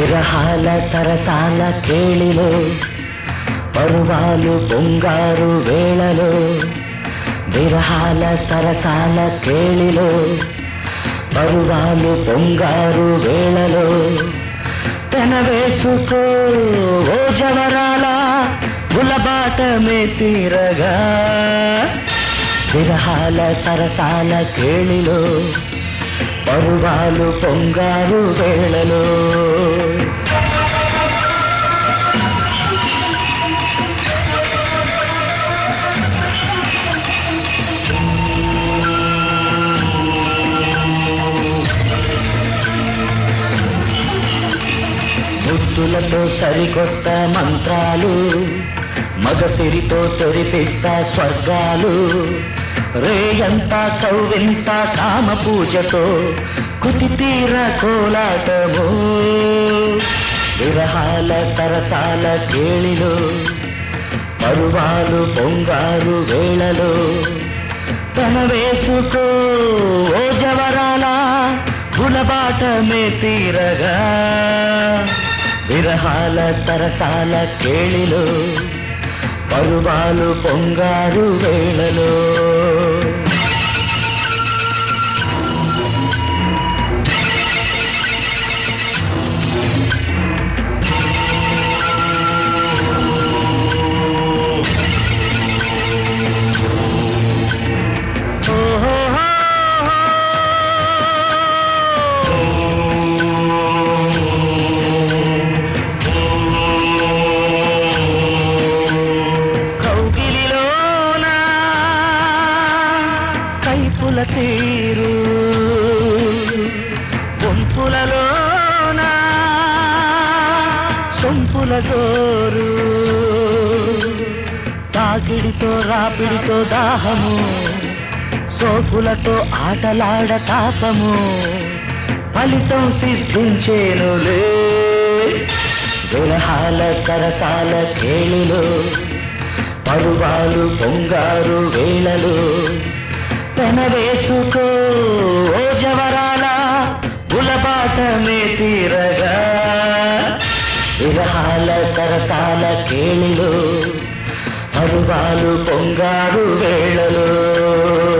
విరహాల సరసాల కేళిలో పరువాలు పొంగారు వేళలో విరహాల సరసాల కేళిలో పరువాలు పొంగారు వేళలో పెనవేసుకో ఓ జవరాల గులబాటమే తీరగా విరహాల సరసాల కేళిలో పరువాలు పొంగారు వేళలో ముద్దులతో సరికొత్త మంత్రాలు మగసిరితో తెరిపిస్తా స్వర్గాలు రేయంతా కౌవింత కామ పూజతో కుతి తీర కోలాటము విరహాల సరసాల కేళిలో పరువాలు పొంగారు వేళలో తన వేసుకో ఓ జవరాల గులబాటమే తీరగా విరహాల సరసాల కేళిలో పరువాలు పొంగారు వేళలో కౌగిలిలోన కైపుల తీరు గుంపులలోన సొంపుల జోరు తాకిడితో రాపిడితో దాహము సోకులతో ఆటలాడ తాపము ఫలితం సిద్ధించేనులే విరహాల సరసాల కేళిలో పరువాలు పొంగారు వేళలు పెనవేసుకో ఓ జవరాల గులబాటమే తీరగా విరహాల సరసాల కేళిలో పరువాలు పొంగారు వేళలో